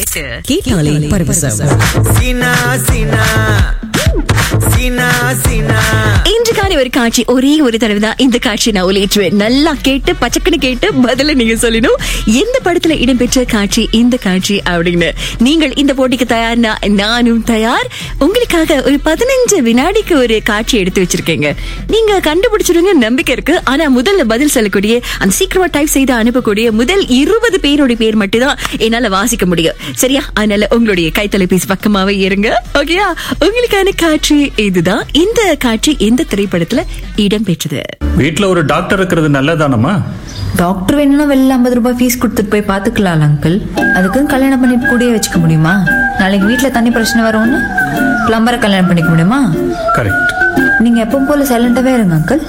கேட்டாலே பரவசம் சீனா சீனா சீனா சீனா இன்றைக்கான ஒரு காட்சி ஒரே ஒரு தடவை தான் இந்த காட்சி நான் ஒலிட்டுவேன் நல்லா கேட்டு பச்சக்குன்னு கேட்டு பதில நீங்க சொல்லணும் எந்த படத்துல இடம்பெற்ற காட்சி இந்த காட்சி அப்படின்னு நீங்கள் இந்த போட்டிக்கு தயார்னா நானும் தயார் உங்களுக்காக ஒரு பதினஞ்சு வினாடிக்கு ஒரு காட்சி எடுத்து வச்சிருக்கேங்க நீங்க கண்டுபிடிச்சிருங்க நம்பிக்கை இருக்கு ஆனா முதல்ல பதில் சொல்லக்கூடிய அந்த சீக்கிரமா டைப் செய்து அனுப்பக்கூடிய முதல் இருபது பேரோட பேர் மட்டும் தான் என்னால வாசிக்க முடியும் சரியா அதனால உங்களுடைய கைத்தொலைபேசி பக்கமாவே இருங்க ஓகேயா உங்களுக்கான காட்சி இதுதான் இந்த காட்சி எந்த திரைப்படத்துல இடம்பெற்றது வீட்ல ஒரு டாக்டர் இருக்கிறது நல்லதானம்மா டாக்டர் வேணும்னா வெளில ஐம்பது ரூபாய் ஃபீஸ் கொடுத்துட்டு போய் பாத்துக்கலாம் அங்கிள் அதுக்குன்னு கல்யாணம் பண்ணிட்டு கூடயே வச்சுக்க முடியுமா நாளைக்கு வீட்ல தண்ணி பிரச்சனை வரும்னு பிளம்பரை கல்யாணம் பண்ணிக்க முடியுமா கரெக்ட் நீங்க எப்பவும் போல சைலண்டாவே இருங்க அங்கிள்